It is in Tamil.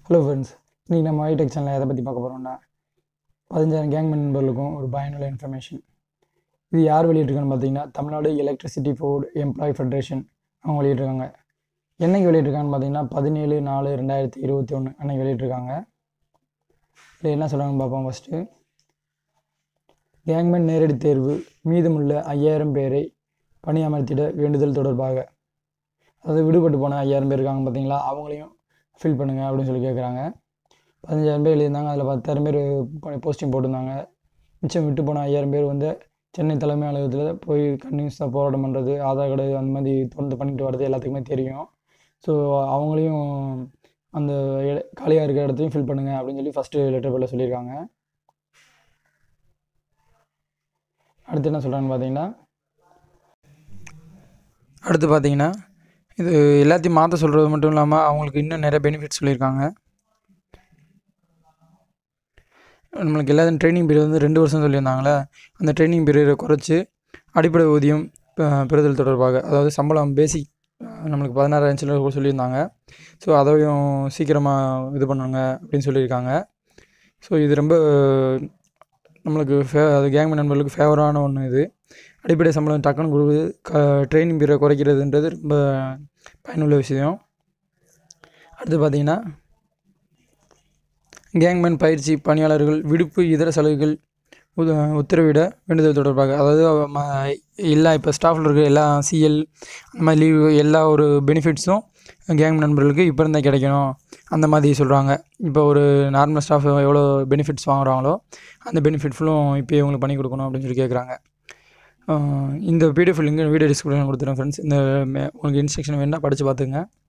ஹலோ ஃப்ரெண்ட்ஸ் இன்றைக்கி நம்ம ஐடெக் சேனலில் எதை பற்றி பார்க்க போகிறோம்னா பதினஞ்சாயிரம் கேங் மெம்பர்களுக்கும் ஒரு பயனுள்ள இன்ஃபர்மேஷன் இது யார் வெளியிட்டிருக்கான்னு பார்த்தீங்கன்னா Tamil Nadu electricity board employee federation அவங்க வெளியிட்டிருக்காங்க என்னைக்கு வெளியிட்டிருக்கான்னு பார்த்தீங்கன்னா பதினேழு நாலு ரெண்டாயிரத்தி இருபத்தி ஒன்று அன்னைக்கு வெளியிட்டிருக்காங்க இதில் என்ன சொல்கிறாங்கன்னு பார்ப்போம் ஃபஸ்ட்டு கேங்மேன் நேரடி தேர்வு மீதமுள்ள ஐயாயிரம் பேரை பணியமர்த்திட வேண்டுதல் தொடர்பாக அதாவது விடுபட்டு போன ஐயாயிரம் பேர் இருக்காங்க பார்த்தீங்களா அவங்களையும் ஃபில் பண்ணுங்கள் அப்படின்னு சொல்லி கேட்குறாங்க பதினஞ்சாயிரம் பேர் எழுதியிருந்தாங்க அதில் பத்தாயிரம் பேர் போஸ்டிங் போட்டிருந்தாங்க மிச்சம் விட்டு போன ஐயாயிரம் பேர் வந்து சென்னை தலைமை அலுவலகத்தில் போய் கன்யூஸாக போராட்டம் பண்ணுறது ஆதார் கார்டு அந்த மாதிரி தொடர்ந்து பண்ணிட்டு வர்றது எல்லாத்துக்குமே தெரியும் ஸோ அவங்களையும் அந்த இட- காலியாக இருக்கிற இடத்தையும் ஃபில் பண்ணுங்கள் அப்படின்னு சொல்லி ஃபஸ்ட்டு லெட்டர் பேரில் சொல்லியிருக்காங்க அடுத்து என்ன சொல்கிறாங்கன்னு பார்த்தீங்கன்னா அடுத்து பார்த்தீங்கன்னா இது எல்லாத்தையும் மாற்ற சொல்கிறது மட்டும் இல்லாமல் அவங்களுக்கு இன்னும் நிறைய பெனிஃபிட்ஸ் சொல்லியிருக்காங்க நம்மளுக்கு எல்லாத்தையும் ட்ரைனிங் பீரியட் வந்து ரெண்டு வருஷம் சொல்லியிருந்தாங்களே அந்த ட்ரைனிங் பீரியடை குறைச்சி அடிப்படை ஊதியம் பெ- பெறுதல் தொடர்பாக அதாவது சம்பளம் பேசிக் நம்மளுக்கு பதினாறாயிரம் சில்லறை சொல்லியிருந்தாங்க ஸோ அதையும் சீக்கிரமாக இது பண்ணுங்க அப்படின்னு சொல்லியிருக்காங்க ஸோ இது ரொம்ப நம்மளுக்கு ஃபே அது கேங்மேன் நண்பர்களுக்கு ஃபேவரான ஒன்று இது அடிப்படை சம்பளம் டக்குன்னு கொடுக்குது க ட்ரைனிங் பீரியட் குறைக்கிறதுன்றது ரொம்ப பயனுள்ள விஷயம் அடுத்து பார்த்தீங்கன்னா கேங்மேன் பயிற்சி பணியாளர்கள் விடுப்பு இதர சலுகைகள் உத உத்தரவிட வேண்டுதல் தொடர்பாக அதாவது ம எல்லா இப்போ ஸ்டாஃபில் இருக்க எல்லா சிஎல் அந்த மாதிரி லீவு எல்லா ஒரு பெனிஃபிட்ஸும் கேங் நண்பர்களுக்கு இப்போ இருந்தே கிடைக்கணும் அந்த மாதிரி சொல்கிறாங்க இப்போ ஒரு நார்மல் ஸ்டாஃப் எவ்வளோ பெனிஃபிட்ஸ் வாங்குறாங்களோ அந்த பெனிஃபிட் ஃபுல்லும் இப்போ இவங்களுக்கு பண்ணி கொடுக்கணும் அப்படின்னு சொல்லி கேட்குறாங்க ஆஹ் இந்த பிடிஎஃப் லிங்க் வீடியோ டிஸ்கிரிப்ஷன் கொடுத்துருங்க ஃப்ரெண்ட்ஸ் இந்த மே- உங்களுக்கு இன்ஸ்ட்ரக்ஷன் வேணால் படித்து பார்த்துங்க